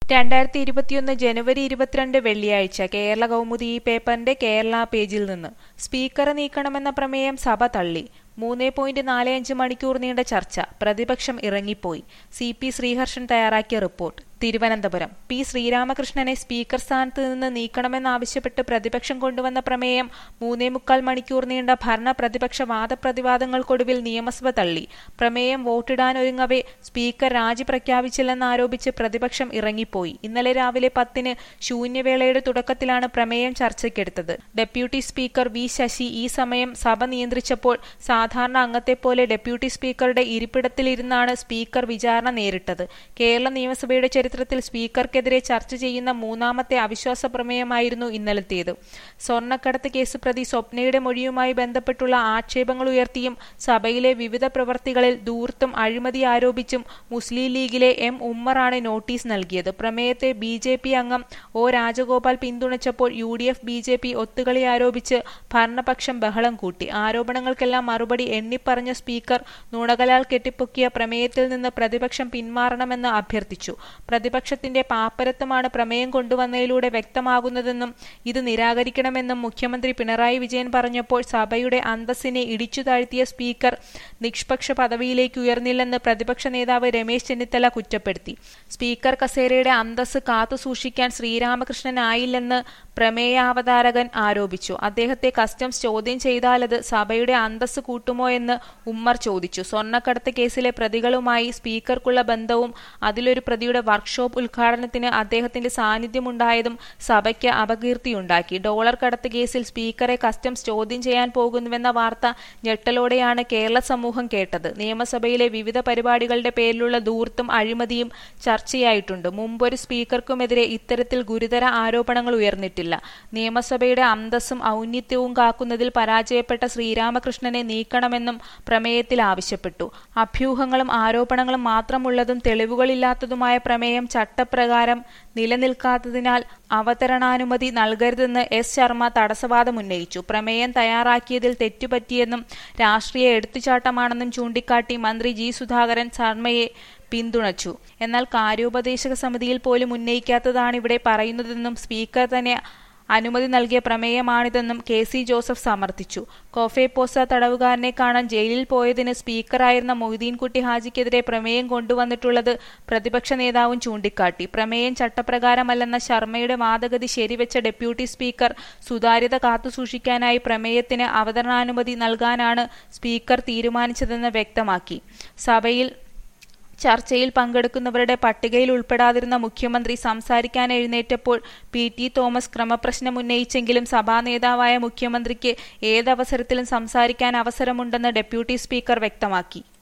രണ്ടായിരത്തി ഇരുപത്തിയൊന്ന് ജനുവരി ഇരുപത്തിരണ്ട് വെള്ളിയാഴ്ച കേരള കൗമുദി ഈ പേപ്പറിന്റെ കേരള പേജിൽ നിന്ന് സ്പീക്കറെ നീക്കണമെന്ന പ്രമേയം സഭ തള്ളി മൂന്ന് പോയിന്റ് നാല് അഞ്ച് മണിക്കൂർ നീണ്ട ചർച്ച പ്രതിപക്ഷം ഇറങ്ങിപ്പോയി സി പി ശ്രീഹർഷൻ തയ്യാറാക്കിയ റിപ്പോർട്ട് തിരുവനന്തപുരം പി ശ്രീരാമകൃഷ്ണനെ സ്പീക്കർ സ്ഥാനത്ത് നിന്ന് നീക്കണമെന്നാവശ്യപ്പെട്ട് പ്രതിപക്ഷം കൊണ്ടുവന്ന പ്രമേയം മൂന്നേ മുക്കാൽ മണിക്കൂർ നീണ്ട ഭരണ പ്രതിപക്ഷ വാദപ്രതിവാദങ്ങൾക്കൊടുവിൽ നിയമസഭ തള്ളി പ്രമേയം വോട്ടിടാനൊരുങ്ങവെ സ്പീക്കർ രാജി പ്രഖ്യാപിച്ചില്ലെന്നാരോപിച്ച് പ്രതിപക്ഷം ഇറങ്ങിപ്പോയി ഇന്നലെ രാവിലെ പത്തിന് ശൂന്യവേളയുടെ തുടക്കത്തിലാണ് പ്രമേയം ചർച്ചയ്ക്കെടുത്തത് ഡെപ്യൂട്ടി സ്പീക്കർ വി ശശി ഈ സമയം സഭ നിയന്ത്രിച്ചപ്പോൾ സാധാരണ അംഗത്തെപ്പോലെ ഡെപ്യൂട്ടി സ്പീക്കറുടെ ഇരിപ്പിടത്തിലിരുന്നാണ് സ്പീക്കർ വിചാരണ നേരിട്ടത് കേരള നിയമസഭയുടെ ചരിത്രത്തിൽ സ്പീക്കർക്കെതിരെ ചർച്ച ചെയ്യുന്ന മൂന്നാമത്തെ അവിശ്വാസ പ്രമേയമായിരുന്നു ഇന്നലത്തേത് സ്വർണ്ണക്കടത്ത് കേസ് പ്രതി സ്വപ്നയുടെ മൊഴിയുമായി ബന്ധപ്പെട്ടുള്ള ആക്ഷേപങ്ങൾ ഉയർത്തിയും സഭയിലെ വിവിധ പ്രവർത്തികളിൽ ദൂർത്തും അഴിമതി ആരോപിച്ചും മുസ്ലിം ലീഗിലെ എം ഉമ്മറാണ് നോട്ടീസ് നൽകിയത് പ്രമേയത്തെ ബി ജെ പി അംഗം ഒ രാജഗോപാൽ പിന്തുണച്ചപ്പോൾ U D F B J P ഒത്തുകളി ആരോപിച്ച് ഭരണപക്ഷം ബഹളം കൂട്ടി ആരോപണങ്ങൾക്കെല്ലാം മറുപടി എണ്ണിപ്പറഞ്ഞ സ്പീക്കർ നുണകലാൽ കെട്ടിപ്പൊക്കിയ പ്രമേയത്തിൽ നിന്ന് പ്രതിപക്ഷം പിന്മാറണമെന്ന് അഭ്യർത്ഥിച്ചു പ്രതിപക്ഷത്തിന്റെ പാപ്പരത്വമാണ് പ്രമേയം കൊണ്ടുവന്നതിലൂടെ വ്യക്തമാകുന്നതെന്നും ഇത് നിരാകരിക്കണമെന്നും മുഖ്യമന്ത്രി പിണറായി വിജയൻ പറഞ്ഞപ്പോൾ സഭയുടെ അന്തസ്സിനെ ഇടിച്ചു താഴ്ത്തിയ സ്പീക്കർ നിഷ്പക്ഷ പദവിയിലേക്ക് ഉയർന്നില്ലെന്ന് പ്രതിപക്ഷ നേതാവ് രമേശ് ചെന്നിത്തല കുറ്റപ്പെടുത്തി സ്പീക്കർ കസേരയുടെ അന്തസ് കാത്തുസൂക്ഷിക്കാൻ ശ്രീരാമകൃഷ്ണനായില്ലെന്ന് പ്രമേയാവതാരകൻ ആരോപിച്ചു അദ്ദേഹത്തെ കസ്റ്റംസ് ചോദ്യം ചെയ്താലത് സഭയുടെ അന്തസ് കൂട്ടുമോ എന്ന് ഉമ്മർ ചോദിച്ചു സ്വർണ്ണക്കടത്ത് കേസിലെ പ്രതികളുമായി സ്പീക്കർക്കുള്ള ബന്ധവും അതിലൊരു പ്രതിയുടെ വർക്ക്ഷോപ്പ് ഉദ്ഘാടനത്തിന് അദ്ദേഹത്തിന്റെ സാന്നിധ്യമുണ്ടായതും സഭയ്ക്ക് അപകീർത്തിയുണ്ടാക്കി ഡോളർ കടത്ത് കേസിൽ സ്പീക്കറെ കസ്റ്റംസ് ചോദ്യം ചെയ്യാൻ പോകുന്നുവെന്ന വാർത്ത ഞെട്ടലോടെയാണ് കേരള സമൂഹം കേട്ടത് നിയമസഭയിലെ വിവിധ പരിപാടികളുടെ പേരിലുള്ള ദൂർത്തും അഴിമതിയും ചർച്ചയായിട്ടുണ്ട് മുമ്പൊരു സ്പീക്കർക്കുമെതിരെ ഇത്തരത്തിൽ ഗുരുതര ആരോപണങ്ങൾ ഉയർന്നിട്ടില്ല നിയമസഭയുടെ അന്തസ്സും ഔന്നിത്യവും കാക്കുന്നതിൽ പരാജയപ്പെട്ട ശ്രീരാമകൃഷ്ണനെ നീക്കണമെന്നും പ്രമേയത്തിൽ ആവശ്യപ്പെട്ടു അഭ്യൂഹങ്ങളും ആരോപണങ്ങളും മാത്രമുള്ളതും തെളിവുകളില്ലാത്തതുമായ പ്രമേയം ചട്ടപ്രകാരം നിലനിൽക്കാത്തതിനാൽ അവതരണാനുമതി നൽകരുതെന്ന് എസ് ശർമ്മ തടസ്സവാദമുന്നയിച്ചു പ്രമേയം തയ്യാറാക്കിയതിൽ തെറ്റുപറ്റിയെന്നും രാഷ്ട്രീയ എടുത്തുചാട്ടമാണെന്നും ചൂണ്ടിക്കാട്ടി മന്ത്രി ജി സുധാകരൻ ശർമ്മയെ പിന്തുണച്ചു എന്നാൽ കാര്യോപദേശക സമിതിയിൽ പോലും ഉന്നയിക്കാത്തതാണിവിടെ പറയുന്നതെന്നും സ്പീക്കർ തന്നെ അനുമതി നൽകിയ പ്രമേയമാണിതെന്നും കെ സി ജോസഫ് സമർത്ഥിച്ചു കോഫേപ്പോസ തടവുകാരനെ കാണാൻ ജയിലിൽ പോയതിന് സ്പീക്കറായിരുന്ന മൊയ്തീൻകുട്ടി ഹാജിക്കെതിരെ പ്രമേയം കൊണ്ടുവന്നിട്ടുള്ളത് പ്രതിപക്ഷ നേതാവും ചൂണ്ടിക്കാട്ടി പ്രമേയം ചട്ടപ്രകാരമല്ലെന്ന ശർമ്മയുടെ വാദഗതി ശരിവെച്ച ഡെപ്യൂട്ടി സ്പീക്കർ സുതാര്യത കാത്തുസൂക്ഷിക്കാനായി പ്രമേയത്തിന് അവതരണാനുമതി നൽകാനാണ് സ്പീക്കർ തീരുമാനിച്ചതെന്ന് വ്യക്തമാക്കി സഭയിൽ ചർച്ചയിൽ പങ്കെടുക്കുന്നവരുടെ പട്ടികയിൽ ഉൾപ്പെടാതിരുന്ന മുഖ്യമന്ത്രി സംസാരിക്കാൻ എഴുന്നേറ്റപ്പോൾ പി ടി തോമസ് ക്രമപ്രശ്നം ഉന്നയിച്ചെങ്കിലും സഭാ നേതാവായ മുഖ്യമന്ത്രിക്ക് ഏതവസരത്തിലും സംസാരിക്കാൻ അവസരമുണ്ടെന്ന് ഡെപ്യൂട്ടി സ്പീക്കർ വ്യക്തമാക്കി